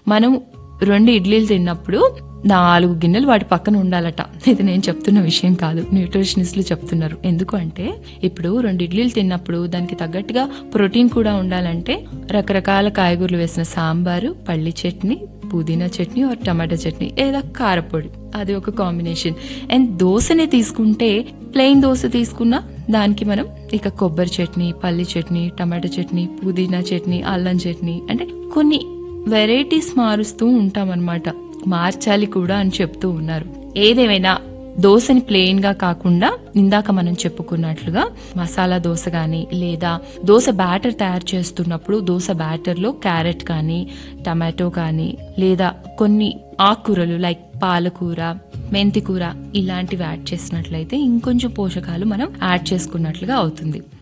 మనం రెండు ఇడ్లీలు తిన్నప్పుడు నాలుగు గిన్నెలు వాటి పక్కన ఉండాలట ఇది నేను చెప్తున్న విషయం కాదు న్యూట్రిషనిస్టులు చెప్తున్నారు ఎందుకు అంటే ఇప్పుడు రెండు ఇడ్లీలు తిన్నప్పుడు దానికి తగ్గట్టుగా ప్రోటీన్ కూడా ఉండాలంటే రకరకాల కాయగూరలు వేసిన సాంబారు పల్లి చట్నీ పుదీనా చట్నీ ఆర్ టమాటా చట్నీ లేదా కారపొడి అది ఒక కాంబినేషన్ అండ్ దోశని తీసుకుంటే ప్లెయిన్ దోశ తీసుకున్నా దానికి మనం ఇక కొబ్బరి చట్నీ పల్లి చట్నీ టమాటా చట్నీ పుదీనా చట్నీ అల్లం చట్నీ అంటే కొన్ని వెరైటీస్ మారుస్తూ ఉంటాం అనమాట మార్చాలి కూడా అని చెప్తూ ఉన్నారు ఏదేమైనా దోశని ప్లెయిన్ గా కాకుండా ఇందాక మనం చెప్పుకున్నట్లుగా మసాలా దోశ గాని లేదా దోశ బ్యాటర్ తయారు చేస్తున్నప్పుడు దోశ బ్యాటర్ లో క్యారెట్ కానీ టమాటో కానీ లేదా కొన్ని ఆకుకూరలు లైక్ పాలకూర మెంతి కూర ఇలాంటివి యాడ్ చేసినట్లయితే ఇంకొంచెం పోషకాలు మనం యాడ్ చేసుకున్నట్లుగా అవుతుంది